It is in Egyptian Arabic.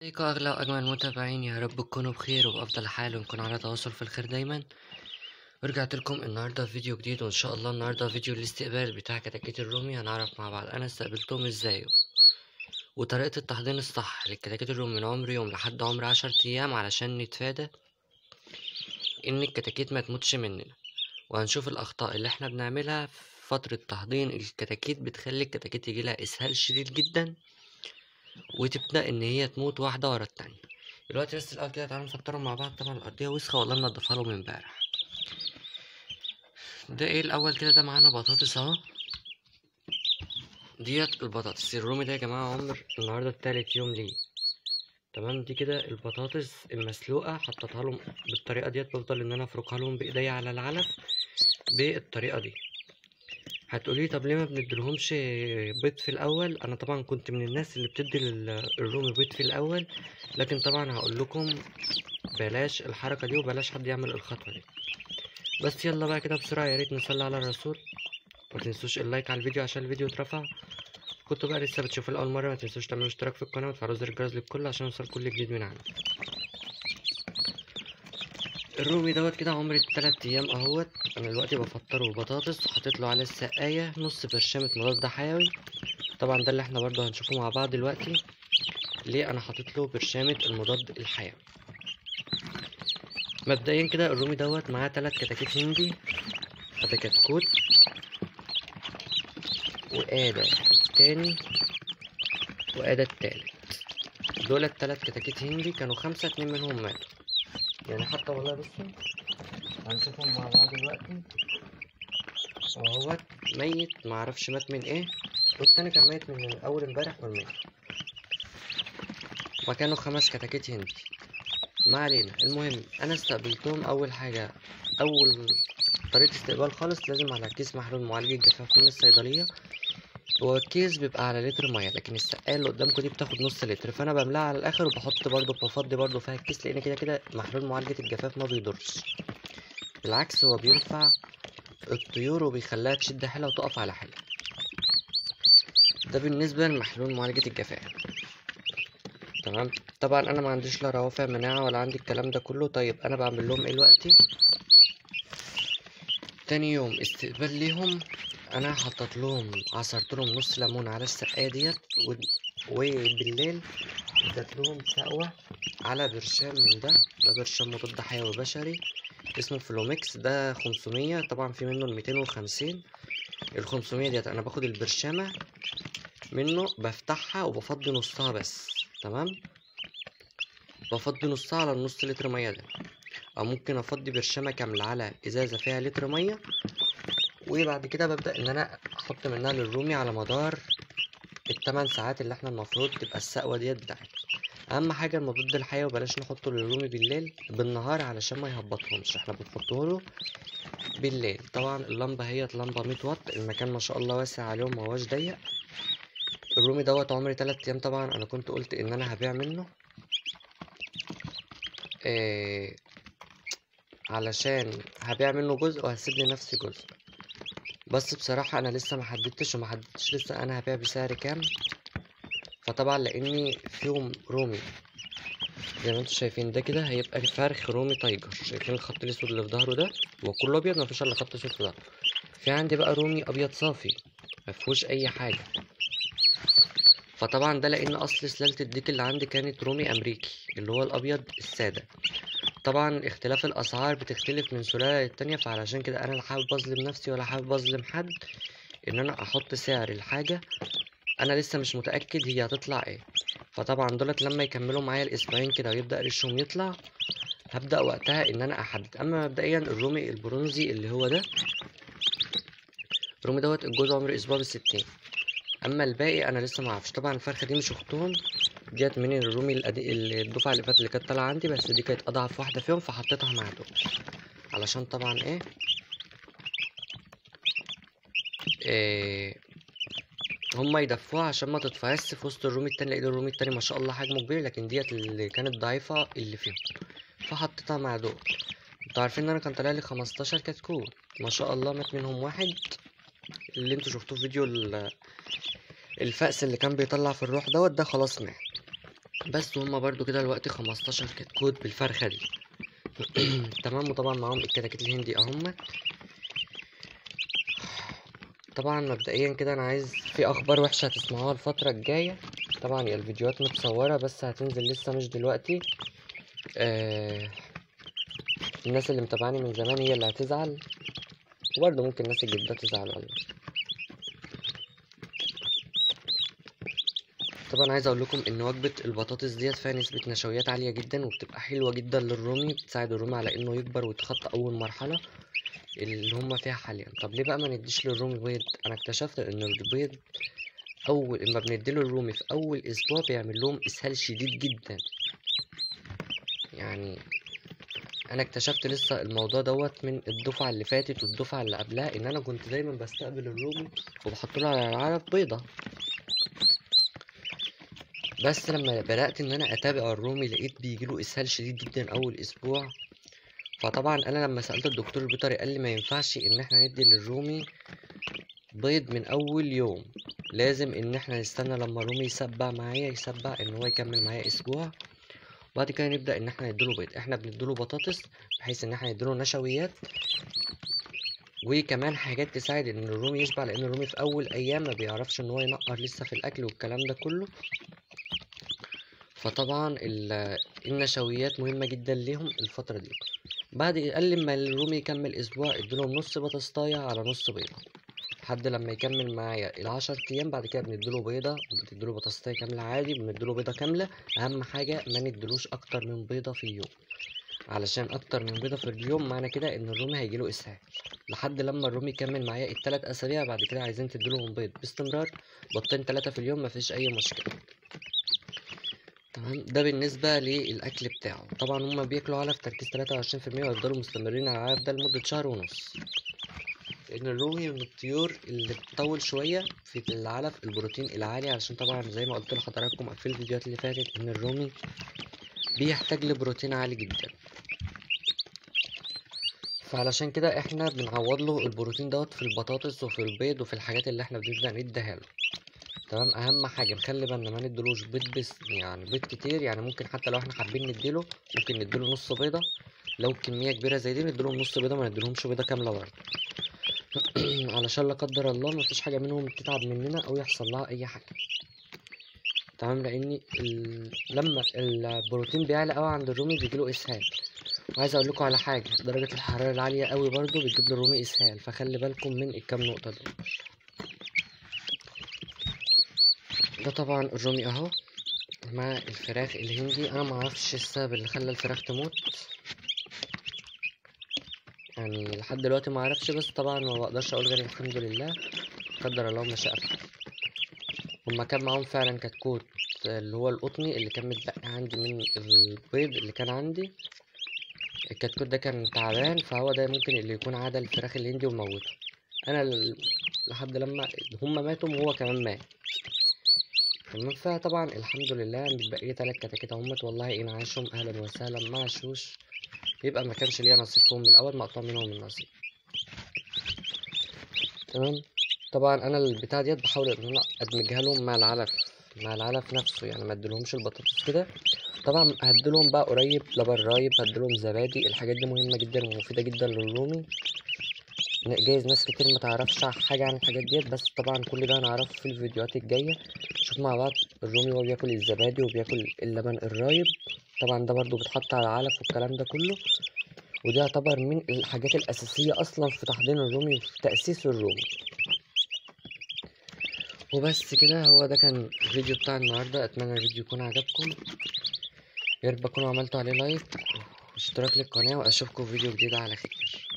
عليكم أغلى وأجمل المتابعين يا رب تكونوا بخير وبأفضل حال ونكون على تواصل في الخير دايما ورجعت لكم النهاردة في فيديو جديد وإن شاء الله النهاردة فيديو الاستقبال بتاع كتاكيت الرومي هنعرف مع بعض أنا استقبلتهم ازاي وطريقة التحضير الصح للكتاكيت الرومي من عمر يوم لحد عمر عشر أيام علشان نتفادى إن الكتاكيت ما تموتش مننا وهنشوف الأخطاء اللي احنا بنعملها في فترة تحضير الكتاكيت بتخلي الكتاكيت يجيلها إسهال شديد جدا وتبدأ إن هي تموت واحدة ورا التانية دلوقتي بس الأول كده تعالوا نفطرهم مع بعض طبعا الأرضية وسخة والله منضفها لهم امبارح ده ايه الأول كده ده معانا بطاطس اهو ديت البطاطس الرومي ده يا جماعة عمر النهاردة التالت يوم ليه تمام دي كده البطاطس المسلوقة حطيتها لهم بالطريقة ديت بفضل إن أنا أفركها لهم بإيديا على العلف بالطريقة دي هتقولي طب ليه ما بنديلهمش بيض في الاول انا طبعا كنت من الناس اللي بتدي لل- الرومي بيض في الاول لكن طبعا هقول لكم بلاش الحركه دي وبلاش حد يعمل الخطوه دي بس يلا بقى كده بسرعه يا ريت نصلي على الرسول ما تنسوش اللايك على الفيديو عشان الفيديو اترفع كنتوا بقى لسه بتشوفوا الاول مره ما تنسوش تعملوا اشتراك في القناه وتفعلوا زر الجرس للكل عشان يوصل كل جديد من عندي الرومي دوت كده عمر التلات ايام اهوت انا دلوقتي بفطره بطاطس وحاطط له على السقايه نص برشامه مضاد حيوي طبعا ده اللي احنا برضه هنشوفه مع بعض دلوقتي ليه انا حاطط له برشامه المضاد الحيوي مبدئيا كده الرومي دوت معاه تلات كتاكيت هندي ادي كتكوت وادي التاني وادي التالت دول التلات كتاكيت هندي كانوا خمسة اتنين منهم ماتوا يعني حتى والله بصوا هنشوفهم مع بعض دلوقتي وهو ميت معرفش مات من ايه والتاني كان ميت من اول امبارح والميت وكانوا خمس كتاكيت هندي ما علينا المهم انا استقبلتهم اول حاجة اول طريقة استقبال خالص لازم على كيس محلول معالج الجفاف من الصيدلية هو الكيس بيبقى على لتر ميه لكن السقايه اللي قدامكم دي بتاخد نص لتر فانا بملاها على الاخر وبحط برضو بفضي برضو فيها الكيس لان كده كده محلول معالجه الجفاف ما بيضرش بالعكس هو بينفع الطيور وبيخليها تشد حيلها وتقف على حيلها ده بالنسبه لمحلول معالجه الجفاف تمام طبعا انا ما عنديش لا روافع مناعه ولا عندي الكلام ده كله طيب انا بعمل لهم ايه دلوقتي تاني يوم استقبال ليهم انا حطيت لهم عصرت لهم نص ليمون على السقايه ديت و- وبالليل اديت لهم سقوه على برشام من ده ده برشام مضاد حيوي بشري اسمه فلوميكس ده 500 طبعا في منه ال 250 ال 500 ديت انا باخد البرشامه منه بفتحها وبفضي نصها بس تمام بفضي نصها على النص لتر ميه ده او ممكن افضي برشامه كامله على ازازه فيها لتر ميه وبعد كده ببدأ إن أنا أحط منها للرومي على مدار التمن ساعات اللي احنا المفروض تبقى السقوة ديت بتاعتنا أهم حاجة المضاد الحيوي بلاش نحطه للرومي بالليل بالنهار علشان ما يهبطهمش احنا بنحطه له بالليل طبعا اللمبة هي لمبة 100 واط المكان ما شاء الله واسع عليهم مهواش ضيق الرومي دوت عمري تلات أيام طبعا أنا كنت قلت إن أنا هبيع منه إيه علشان هبيع منه جزء وهسيب لنفسي جزء بس بصراحة أنا لسه ما حددتش وما حددتش لسه أنا هبيع بسعر كام فطبعا لأني فيهم رومي زي ما انتوا شايفين ده كده هيبقى فرخ رومي تايجر شايفين الخط الأسود اللي في ظهره ده هو كله أبيض مفيش إلا خط أسود في ظهره في عندي بقى رومي أبيض صافي مفيهوش أي حاجة فطبعا ده لأن أصل سلالة الديك اللي عندي كانت رومي أمريكي اللي هو الأبيض السادة طبعا اختلاف الاسعار بتختلف من سلالة للتانية فعلشان كده انا لا حابب اظلم نفسي ولا حابب اظلم حد ان انا احط سعر الحاجة انا لسه مش متأكد هي هتطلع ايه فطبعا دولت لما يكملوا معايا الاسبوعين كده ويبدأ ريشهم يطلع هبدأ وقتها ان انا احدد اما مبدئيا الرومي البرونزي اللي هو ده الرومي دوت الجوز عمر اسبوع بالستين اما الباقي انا لسه معرفش طبعا الفرخة دي مش اختهم ديت من الرومي القدي... الدفعة اللي فاتت اللي كانت طالعة عندي بس دي كانت أضعف واحدة فيهم فحطيتها مع دول علشان طبعا إيه, إيه هما يدفوها عشان ما تتفعس في وسط الرومي التاني لقيت الرومي التاني ما شاء الله حجمه كبير لكن ديت اللي كانت ضعيفة اللي فيهم فحطيتها مع دول انتوا عارفين ان انا كان طالع لي 15 كتكوت ما شاء الله مات منهم واحد اللي انتوا شفتوه في فيديو ال- الفأس اللي كان بيطلع في الروح دوت ده خلاص مات بس هما برضو كده دلوقتي 15 كتكوت بالفرخة دي تمام وطبعا معاهم الكتاكيت الهندي اهمت طبعا مبدئيا كده انا عايز في اخبار وحشة هتسمعوها الفترة الجاية طبعا هي الفيديوهات متصورة بس هتنزل لسه مش دلوقتي آه الناس اللي متابعاني من زمان هي اللي هتزعل وبرضه ممكن الناس الجديدة تزعل والله طبعا عايز اقول لكم ان وجبة البطاطس ديت فيها نسبة نشويات عالية جدا وبتبقى حلوة جدا للرومي بتساعد الرومي على انه يكبر ويتخطى اول مرحلة اللي هما فيها حاليا طب ليه بقى ما نديش للرومي بيض انا اكتشفت ان البيض اول اما بنديله الرومي في اول اسبوع بيعمل لهم اسهال شديد جدا يعني انا اكتشفت لسه الموضوع دوت من الدفعه اللي فاتت والدفعه اللي قبلها ان انا كنت دايما بستقبل الرومي وبحط له على العلف بيضه بس لما بدات ان انا اتابع الرومي لقيت بيجيله اسهال شديد جدا اول اسبوع فطبعا انا لما سالت الدكتور البيطري قال لي ما ينفعش ان احنا ندي للرومي بيض من اول يوم لازم ان احنا نستنى لما الرومي يسبع معايا يسبع ان هو يكمل معايا اسبوع وبعد كده نبدا ان احنا نديله بيض احنا بنديله بطاطس بحيث ان احنا نديله نشويات وكمان حاجات تساعد ان الرومي يشبع لان الرومي في اول ايام ما بيعرفش ان هو ينقر لسه في الاكل والكلام ده كله فطبعا النشويات مهمه جدا ليهم الفتره دي بعد قال ما الرومي يكمل اسبوع اديلهم نص بطاطايه على نص بيضه لحد لما يكمل معايا العشر ايام بعد كده بنديله بيضه بنديله بطاطايه كامله عادي بنديله بيضه كامله اهم حاجه ما نديلوش اكتر من بيضه في اليوم علشان اكتر من بيضه في اليوم معنى كده ان الرومي هيجيله اسهال لحد لما الرومي يكمل معايا التلات اسابيع بعد كده عايزين تديلهم بيض باستمرار بيضتين تلاتة في اليوم مفيش اي مشكله تمام ده بالنسبه للاكل بتاعه طبعا هما بياكلوا علف تركيز 23% ويفضلوا مستمرين على العلف ده لمده شهر ونص لان الرومي من الطيور اللي بتطول شويه في العلف البروتين العالي علشان طبعا زي ما قلت لحضراتكم في الفيديوهات اللي فاتت ان الرومي بيحتاج لبروتين عالي جدا فعلشان كده احنا بنعوض له البروتين دوت في البطاطس وفي البيض وفي الحاجات اللي احنا بنبدا نديها له تمام اهم حاجه نخلي بالنا ما ندلوش بيض بس يعني بيض كتير يعني ممكن حتى لو احنا حابين نديله ممكن نديله نص بيضه لو كميه كبيره زي دي نديلهم نص بيضه ما نديلهمش بيضه كامله برضه علشان لا قدر الله مفيش حاجه منهم تتعب مننا او يحصل لها اي حاجه تمام لان ال... لما البروتين بيعلى قوي عند الرومي بيجيله اسهال وعايز اقول لكم على حاجه درجه الحراره العاليه قوي برضو بتجيب للرومي اسهال فخلي بالكم من الكام نقطه دول ده طبعا الرومي اهو مع الفراخ الهندي انا معرفش السبب اللي خلى الفراخ تموت يعني لحد دلوقتي ما اعرفش بس طبعا ما بقدرش اقول غير الحمد لله قدر الله ما شاء فعل هما كان معاهم فعلا كتكوت اللي هو القطني اللي كان متبقي عندي من البيض اللي كان عندي الكتكوت ده كان تعبان فهو ده ممكن اللي يكون عدا الفراخ الهندي وموته انا ل... لحد لما هما ماتوا وهو كمان مات تمام فطبعا الحمد لله متبقي لي تلات كتاكيت اهمت والله ان عاشهم اهلا وسهلا ما عاشوش يبقى ما كانش ليا نصيب فيهم من الاول مقطوع منهم النصيب تمام طبعا انا البتاع ديت بحاول ان انا ادمجها لهم مع العلف مع العلف نفسه يعني ما اديلهمش البطاطس كده طبعا هديلهم بقى قريب لبن رايب هديلهم زبادي الحاجات دي مهمه جدا ومفيده جدا للرومي جايز ناس كتير ما تعرفش حاجه عن الحاجات ديت بس طبعا كل ده هنعرفه في الفيديوهات الجايه نشوف مع بعض الرومي وهو بياكل الزبادي وبياكل اللبن الرايب طبعا ده برضو بيتحط على العلف والكلام ده كله وده يعتبر من الحاجات الأساسية أصلا في تحضير الرومي وفي تأسيس الرومي وبس كده هو ده كان الفيديو بتاع النهاردة أتمنى الفيديو يكون عجبكم ياريت تكونوا عملتوا عليه لايك واشتراك للقناة وأشوفكم في فيديو جديد على خير